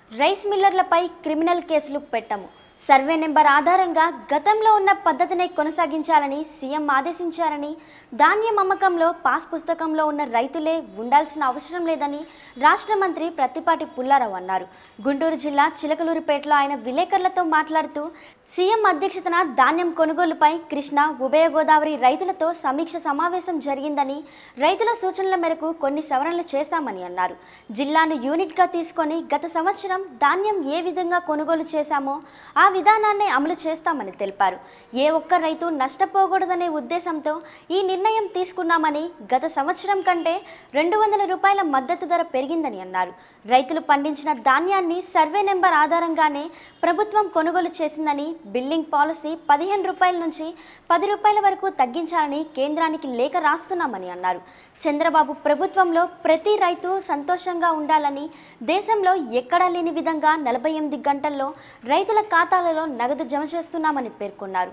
rice మిల్లర్లపై criminal కేసులు పెట్టము survey number ఆధారంగా గతంలో ఉన్న పద్ధతినే కొనసాగించాలని సీఎం ఆదేశించారని ధాన్యం అమ్మకంలో పాస్ పుస్తకంలో ఉన్న రైతులే ఉండాల్సిన అవసరం లేదని రాష్ట్ర మంత్రి ప్రత్తిపాటి పుల్లారావు అన్నారు గుంటూరు జిల్లా చిలకలూరుపేటలో ఆయన విలేకరులతో మాట్లాడుతూ సీఎం అధ్యక్షతన ధాన్యం కొనుగోలుపై కృష్ణా ఉభయ గోదావరి రైతులతో సమీక్ష సమావేశం జరిగిందని రైతుల సూచనల మేరకు కొన్ని సవరణలు చేశామని అన్నారు జిల్లాను యూనిట్గా తీసుకొని గత సంవత్సరం ధాన్యం ఏ విధంగా కొనుగోలు చేశామో ఆ విధానాన్ని అమలు చేస్తామని తెలిపారు ఏ ఒక్క రైతు నష్టపోకూడదనే ఉద్దేశంతో ఈ నిర్ణయం తీసుకున్నామని గత సంవత్సరం కంటే రెండు వందల రూపాయల మద్దతు ధర పెరిగిందని అన్నారు రైతులు పండించిన ధాన్యాన్ని సర్వే నెంబర్ ఆధారంగానే ప్రభుత్వం కొనుగోలు చేసిందని బిల్లింగ్ పాలసీ పదిహేను రూపాయల నుంచి పది రూపాయల వరకు తగ్గించాలని కేంద్రానికి లేఖ రాస్తున్నామని అన్నారు చంద్రబాబు ప్రభుత్వంలో ప్రతి రైతు సంతోషంగా ఉండాలని దేశంలో ఎక్కడా లేని విధంగా నలభై ఎనిమిది గంటల్లో రైతుల ఖాతాలలో నగదు జమ చేస్తున్నామని పేర్కొన్నారు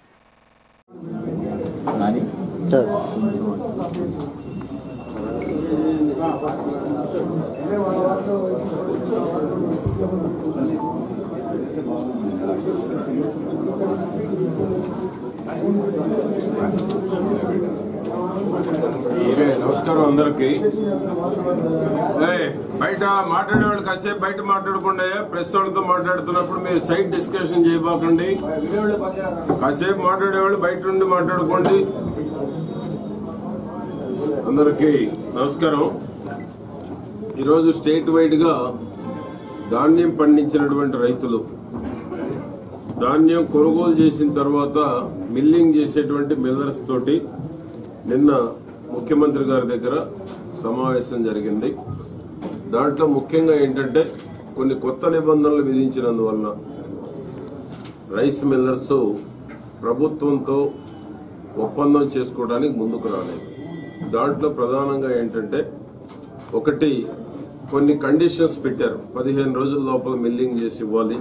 నాని సార్ ఇదే నమస్కారం అందరికి ఏయ్, బయట మాట్లాడే వాళ్ళు కాసేపు బయట మాట్లాడకుండా ప్రెస్ వాళ్ళతో మాట్లాడుతున్నప్పుడు మీరు సైడ్ డిస్కషన్ చేయబాకండి కాసేపు మాట్లాడేవాళ్ళు బయట ఉండి మాట్లాడుకోండి అందరికి నమస్కారం ఈరోజు స్టేట్ వైడ్ గా ధాన్యం పండించినటువంటి రైతులు ధాన్యం కొనుగోలు చేసిన తర్వాత మిల్లింగ్ చేసేటువంటి మిల్లర్స్ తోటి నిన్న ముఖ్యమంత్రి గారి దగ్గర సమావేశం జరిగింది దాంట్లో ముఖ్యంగా ఏంటంటే కొన్ని కొత్త నిబంధనలు విధించినందువలన రైస్ మిల్లర్స్ ప్రభుత్వంతో ఒప్పందం చేసుకోవడానికి ముందుకు రాలేదు దాంట్లో ప్రధానంగా ఏంటంటే ఒకటి కొన్ని కండిషన్స్ పెట్టారు పదిహేను రోజుల లోపల మిల్లింగ్ చేసి ఇవ్వాలి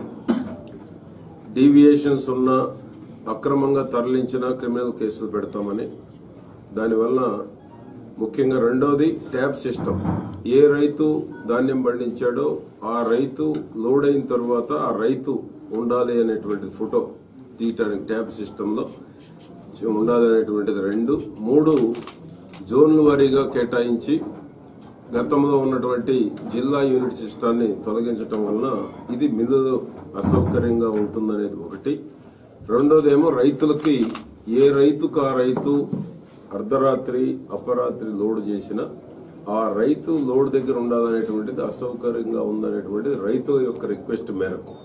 డీవియేషన్స్ ఉన్న అక్రమంగా తరలించిన క్రిమినల్ కేసులు పెడతామని దానివల్ల ముఖ్యంగా రెండోది ట్యాబ్ సిస్టమ్ ఏ రైతు ధాన్యం పండించాడో ఆ రైతు లోడ్ అయిన తర్వాత ఆ రైతు ఉండాలి అనేటువంటి ఫోటో తీయటానికి ట్యాబ్ సిస్టంలో ఉండాలి అనేటువంటిది రెండు మూడు జోన్ల వారీగా కేటాయించి గతంలో ఉన్నటువంటి జిల్లా యూనిట్ సిస్టాన్ని తొలగించడం వలన ఇది మిల్లులు అసౌకర్యంగా ఉంటుందనేది ఒకటి రెండోదేమో రైతులకి ఏ రైతుకు ఆ రైతు అర్ధరాత్రి అపరాత్రి లోడ్ చేసిన ఆ రైతు లోడ్ దగ్గర ఉండాలనేటువంటిది అసౌకర్యంగా ఉందనేటువంటిది రైతుల యొక్క రిక్వెస్ట్ మేరకు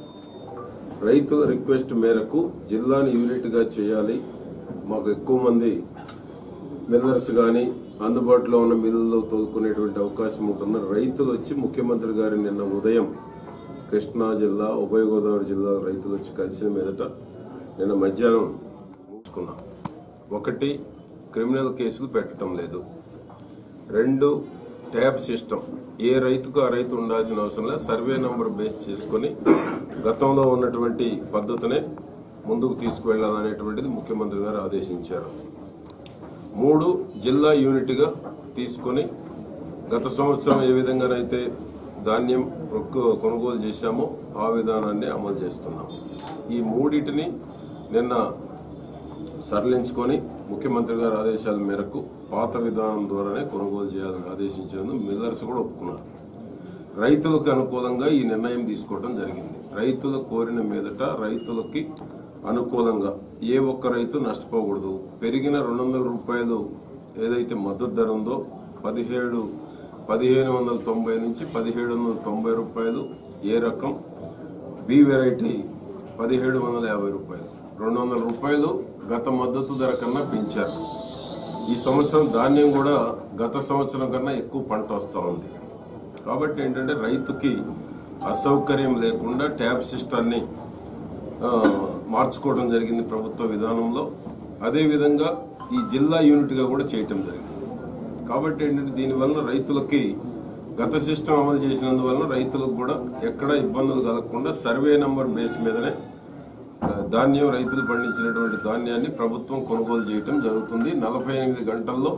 రైతుల రిక్వెస్ట్ మేరకు జిల్లాని యూనిట్ గా చేయాలి మాకు ఎక్కువ మంది మిల్లర్స్ గాని అందుబాటులో ఉన్న మిల్లుల్లో తోలుకునేటువంటి అవకాశం ఉంటుందని రైతులు వచ్చి ముఖ్యమంత్రి గారి నిన్న ఉదయం కృష్ణా జిల్లా ఉభయ గోదావరి జిల్లా రైతులు వచ్చి కలిసిన మీదట నిన్న మధ్యాహ్నం చూసుకున్నాం ఒకటి క్రిమినల్ కేసులు పెట్టడం లేదు రెండు ట్యాబ్ సిస్టమ్ ఏ రైతుకు ఆ రైతు ఉండాల్సిన అవసరం లేదు సర్వే నంబర్ బేస్ చేసుకుని గతంలో ఉన్నటువంటి పద్ధతినే ముందుకు తీసుకువెళ్లాలనేటువంటిది ముఖ్యమంత్రి గారు ఆదేశించారు మూడు జిల్లా యూనిట్ గా తీసుకొని గత సంవత్సరం ఏ విధంగానైతే ధాన్యం కొనుక్కో- కొనుగోలు చేశామో ఆ విధానాన్ని అమలు చేస్తున్నాం ఈ మూడిటిని నిన్న సరళించుకొని ముఖ్యమంత్రి గారి ఆదేశాల మేరకు పాత విధానం ద్వారానే కొనుగోలు చేయాలని ఆదేశించినందుకు మిల్లర్స్ కూడా ఒప్పుకున్నారు రైతులకు అనుకూలంగా ఈ నిర్ణయం తీసుకోవడం జరిగింది రైతులు కోరిన మీదట రైతులకి అనుకూలంగా ఏ ఒక్క రైతు నష్టపోకూడదు పెరిగిన రెండు వందల రూపాయలు ఏదైతే మద్దతు ధర ఉందో పదిహేడు పదిహేను వందల తొంభై నుంచి పదిహేడు వందల తొంభై రూపాయలు ఏ రకం బి వెరైటీ పదిహేడు వందల యాభై రూపాయలు రెండు వందల రూపాయలు గత మద్దతు ధర కన్నా పెంచారు ఈ సంవత్సరం ధాన్యం కూడా గత సంవత్సరం కన్నా ఎక్కువ పంట వస్తూ ఉంది కాబట్టి ఏంటంటే రైతుకి అసౌకర్యం లేకుండా ట్యాబ్ సిస్టాన్ని ఆ, మార్చుకోవడం జరిగింది ప్రభుత్వ విధానంలో అదేవిధంగా ఈ జిల్లా యూనిట్ గా కూడా చేయటం జరిగింది కాబట్టి ఏంటంటే దీనివల్ల రైతులకి గత సిస్టమ్ అమలు చేసినందువల్ల రైతులకు కూడా ఎక్కడ ఇబ్బందులు కలగకుండా సర్వే నంబర్ బేస్ మీదనే ఆ, ధాన్యం రైతులు పండించినటువంటి ధాన్యాన్ని ప్రభుత్వం కొనుగోలు చేయటం జరుగుతుంది నలభై ఎనిమిది గంటల్లో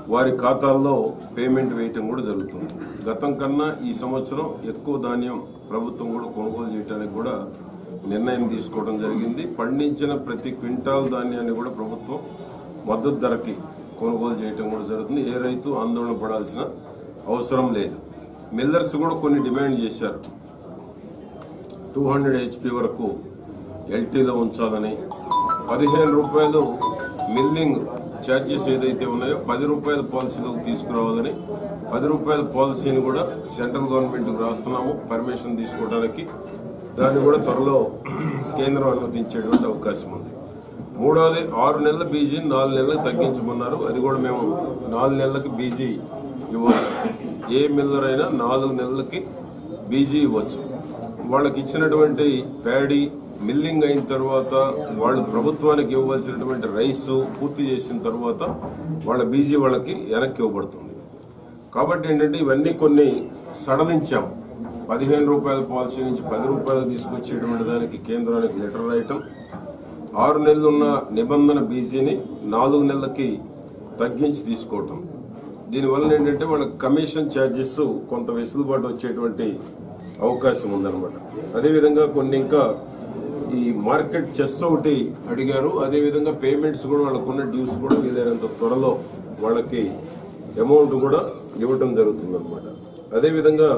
వారి ఖాతాల్లో పేమెంట్ వేయటం కూడా జరుగుతుంది గతం కన్నా ఈ సంవత్సరం ఎక్కువ ధాన్యం ప్రభుత్వం కూడా కొనుగోలు చేయడానికి కూడా నిర్ణయం తీసుకోవడం జరిగింది పండించిన ప్రతి క్వింటాల్ ధాన్యాన్ని కూడా ప్రభుత్వం మద్దతు ధరకి కొనుగోలు చేయటం కూడా జరుగుతుంది ఏ రైతు ఆందోళన పడాల్సిన అవసరం లేదు మిల్లర్స్ కూడా కొన్ని డిమాండ్ చేశారు టూ హండ్రెడ్ హెచ్పి వరకు ఎల్టీలో ఉంచాలని పదిహేను రూపాయలు మిల్లింగ్ ఛార్జెస్ ఏదైతే ఉన్నాయో పది రూపాయల పాలసీలోకి తీసుకురావాలని పది రూపాయల పాలసీని కూడా సెంట్రల్ గవర్నమెంట్కి రాస్తున్నాము పర్మిషన్ తీసుకోవడానికి దాన్ని కూడా త్వరలో కేంద్రం అనుమతించేటువంటి అవకాశం ఉంది మూడవది ఆరు నెలల బీజీ నాలుగు నెలలకు తగ్గించమన్నారు అది కూడా మేము నాలుగు నెలలకి బీజీ ఇవ్వచ్చు ఏ మిల్లర్ అయినా నాలుగు నెలలకి బీజీ ఇవ్వచ్చు వాళ్ళకి ఇచ్చినటువంటి ప్యాడీ మిల్లింగ్ అయిన తర్వాత వాళ్ళు ప్రభుత్వానికి ఇవ్వాల్సినటువంటి రైస్ పూర్తి చేసిన తర్వాత వాళ్ళ బీజీ వాళ్ళకి వెనక్కి ఇవ్వబడుతుంది కాబట్టి ఏంటంటే ఇవన్నీ కొన్ని సడలించాం పదిహేను రూపాయల పాలసీ నుంచి పది రూపాయలు తీసుకొచ్చేటువంటి దానికి కేంద్రానికి లెటర్ రాయటం ఆరు నెలలున్న నిబంధన బీజీని నాలుగు నెలలకి తగ్గించి తీసుకోవటం దీనివల్ల ఏంటంటే వాళ్ళ కమిషన్ ఛార్జెస్ కొంత వెసులుబాటు వచ్చేటువంటి అవకాశం ఉందన్నమాట అదేవిధంగా కొన్ని ఇంకా ఈ మార్కెట్ చెస్ ఒకటి అడిగారు అదేవిధంగా పేమెంట్స్ కూడా వాళ్ళకున్న డ్యూస్ కూడా వీలైనంత త్వరలో వాళ్ళకి అమౌంట్ కూడా ఇవ్వటం జరుగుతుంది అనమాట అదేవిధంగా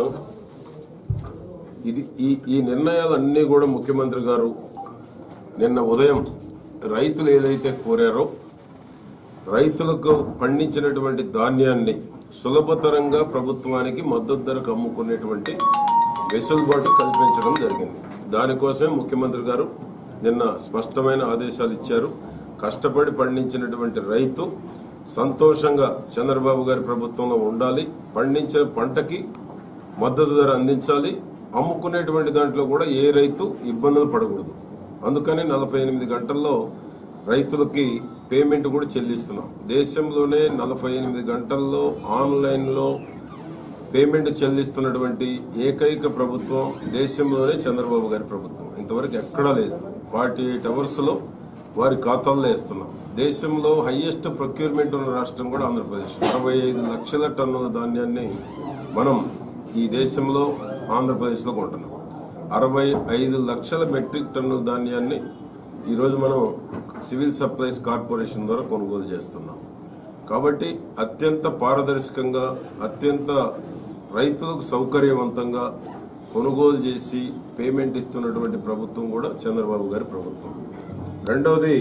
ఇది ఈ ఈ నిర్ణయాలన్నీ కూడా ముఖ్యమంత్రి గారు నిన్న ఉదయం రైతులు ఏదైతే కోరారో రైతులకు పండించినటువంటి ధాన్యాన్ని సులభతరంగా ప్రభుత్వానికి మద్దతు ధరకు అమ్ముకునేటువంటి వెసులుబాటు కల్పించడం జరిగింది దానికోసమే ముఖ్యమంత్రి గారు నిన్న స్పష్టమైన ఆదేశాలు ఇచ్చారు కష్టపడి పండించినటువంటి రైతు సంతోషంగా చంద్రబాబు గారి ప్రభుత్వంలో ఉండాలి పండించిన పంటకి మద్దతు ధర అందించాలి అమ్ముకునేటువంటి దాంట్లో కూడా ఏ రైతు ఇబ్బందులు పడకూడదు అందుకని నలభై ఎనిమిది గంటల్లో రైతులకి పేమెంట్ కూడా చెల్లిస్తున్నాం దేశంలోనే నలభై ఎనిమిది గంటల్లో ఆన్లైన్లో పేమెంట్ చెల్లిస్తున్నటువంటి ఏకైక ప్రభుత్వం దేశంలోనే చంద్రబాబు గారి ప్రభుత్వం ఇంతవరకు ఎక్కడా లేదు ఫార్టీ ఎయిట్ అవర్స్ లో వారి ఖాతాల్లో వేస్తున్నాం దేశంలో హైయెస్ట్ ప్రొక్యూర్మెంట్ ఉన్న రాష్ట్రం కూడా ఆంధ్రప్రదేశ్ అరవై ఐదు లక్షల టన్నుల ధాన్యాన్ని మనం ఈ దేశంలో ఆంధ్రప్రదేశ్ లో కొంటున్నాం అరవై ఐదు లక్షల మెట్రిక్ టన్నుల ధాన్యాన్ని ఈ రోజు మనం సివిల్ సప్లైస్ కార్పొరేషన్ ద్వారా కొనుగోలు చేస్తున్నాం కాబట్టి అత్యంత పారదర్శకంగా అత్యంత రైతులకు సౌకర్యవంతంగా కొనుగోలు చేసి పేమెంట్ ఇస్తున్నటువంటి ప్రభుత్వం కూడా చంద్రబాబు గారి ప్రభుత్వం రెండవది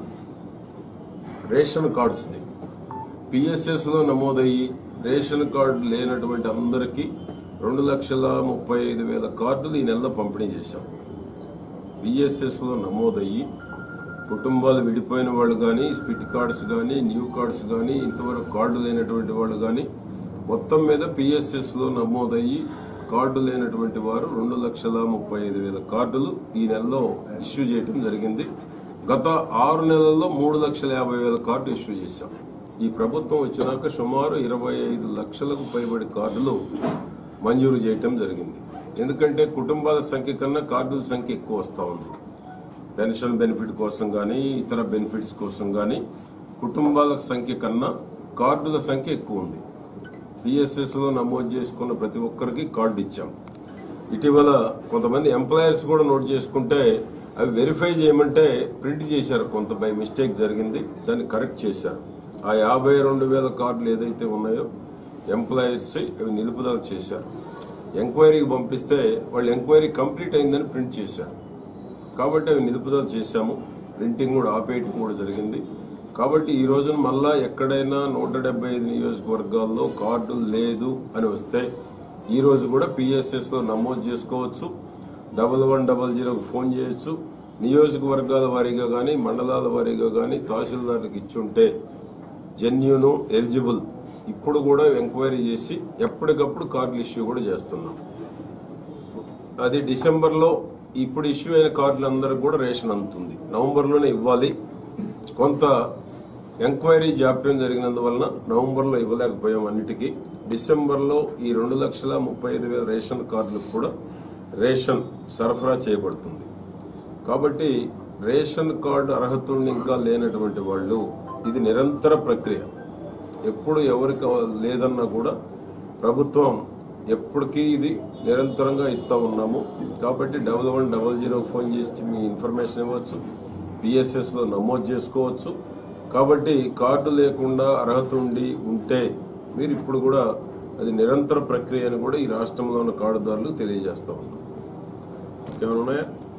రేషన్ కార్డ్స్ది పిఎస్ఎస్ లో నమోదయ్యి రేషన్ కార్డు లేనటువంటి అందరికీ రెండు లక్షల ముప్పై ఐదు వేల కార్డులు ఈ నెలలో పంపిణీ చేశాం పిఎస్ఎస్ లో నమోదయ్యి కుటుంబాలు విడిపోయిన వాళ్ళు కానీ స్పిట్ కార్డ్స్ కానీ న్యూ కార్డ్స్ కానీ ఇంతవరకు కార్డు లేనటువంటి వాళ్ళు కానీ మొత్తం మీద పిఎస్ఎస్ లో నమోదయ్యి కార్డు లేనటువంటి వారు రెండు లక్షల ముప్పై ఐదు వేల కార్డులు ఈ నెలలో ఇష్యూ చేయడం జరిగింది గత ఆరు నెలల్లో మూడు లక్షల యాభై వేల కార్డు ఇష్యూ చేశాం ఈ ప్రభుత్వం వచ్చినాక సుమారు ఇరవై ఐదు లక్షలకు పైబడి కార్డులు మంజూరు చేయటం జరిగింది ఎందుకంటే కుటుంబాల సంఖ్య కన్నా కార్డుల సంఖ్య ఎక్కువ వస్తూ ఉంది పెన్షన్ బెనిఫిట్ కోసం కానీ ఇతర బెనిఫిట్స్ కోసం కానీ కుటుంబాల సంఖ్య కన్నా కార్డుల సంఖ్య ఎక్కువ ఉంది పిఎస్ఎస్ లో నమోదు చేసుకున్న ప్రతి ఒక్కరికి కార్డు ఇచ్చాం ఇటీవల కొంతమంది ఎంప్లాయర్స్ కూడా నోట్ చేసుకుంటే అవి వెరిఫై చేయమంటే ప్రింట్ చేశారు కొంత బై మిస్టేక్ జరిగింది దాన్ని కరెక్ట్ చేశారు ఆ యాభై రెండు వేల కార్డులు ఏదైతే ఉన్నాయో ఎంప్లాయర్స్ అవి నిలుపుదల చేశారు ఎంక్వైరీకి పంపిస్తే వాళ్ళు ఎంక్వైరీ కంప్లీట్ అయిందని ప్రింట్ చేశారు కాబట్టి అవి నిలుపుదల చేశాము ప్రింటింగ్ కూడా ఆపేయటం కూడా జరిగింది కాబట్టి ఈ రోజున మళ్ళా ఎక్కడైనా నూట డెబ్బై ఐదు నియోజకవర్గాల్లో కార్డు లేదు అని వస్తే ఈ రోజు కూడా పిఎస్ఎస్ లో నమోదు చేసుకోవచ్చు డబల్ వన్ డబల్ జీరోకి ఫోన్ చేయొచ్చు నియోజకవర్గాల వారీగా కానీ మండలాల వారీగా కానీ తహసీల్దార్కి ఇచ్చుంటే జెన్యును ఎలిజిబుల్ ఇప్పుడు కూడా ఎంక్వైరీ చేసి ఎప్పటికప్పుడు కార్డులు ఇష్యూ కూడా చేస్తున్నాం అది డిసెంబర్లో ఇప్పుడు ఇష్యూ అయిన కార్డులందరికి కూడా రేషన్ అందుతుంది నవంబర్లోనే ఇవ్వాలి కొంత ఎంక్వైరీ జాప్యం జరిగినందువలన నవంబర్లో ఇవ్వలేకపోయాం అన్నిటికీ డిసెంబర్లో ఈ రెండు లక్షల ముప్పై ఐదు వేల రేషన్ కార్డులకు కూడా రేషన్ సరఫరా చేయబడుతుంది కాబట్టి రేషన్ కార్డు అర్హతల్ని ఇంకా లేనటువంటి వాళ్ళు ఇది నిరంతర ప్రక్రియ ఎప్పుడు ఎవరికి లేదన్నా కూడా ప్రభుత్వం ఎప్పటికీ ఇది నిరంతరంగా ఇస్తా ఉన్నాము కాబట్టి double one double zero phone చేసి మీ ఇన్ఫర్మేషన్ ఇవ్వచ్చు పిఎస్ఎస్ లో నమోదు చేసుకోవచ్చు కాబట్టి కార్డు లేకుండా అర్హత ఉండి ఉంటే మీరు ఇప్పుడు కూడా అది నిరంతర ప్రక్రియ అని కూడా ఈ రాష్ట్రంలో ఉన్న కార్డుదారులు తెలియజేస్తా ఉన్నాం ఏమైనా ఉన్నాయా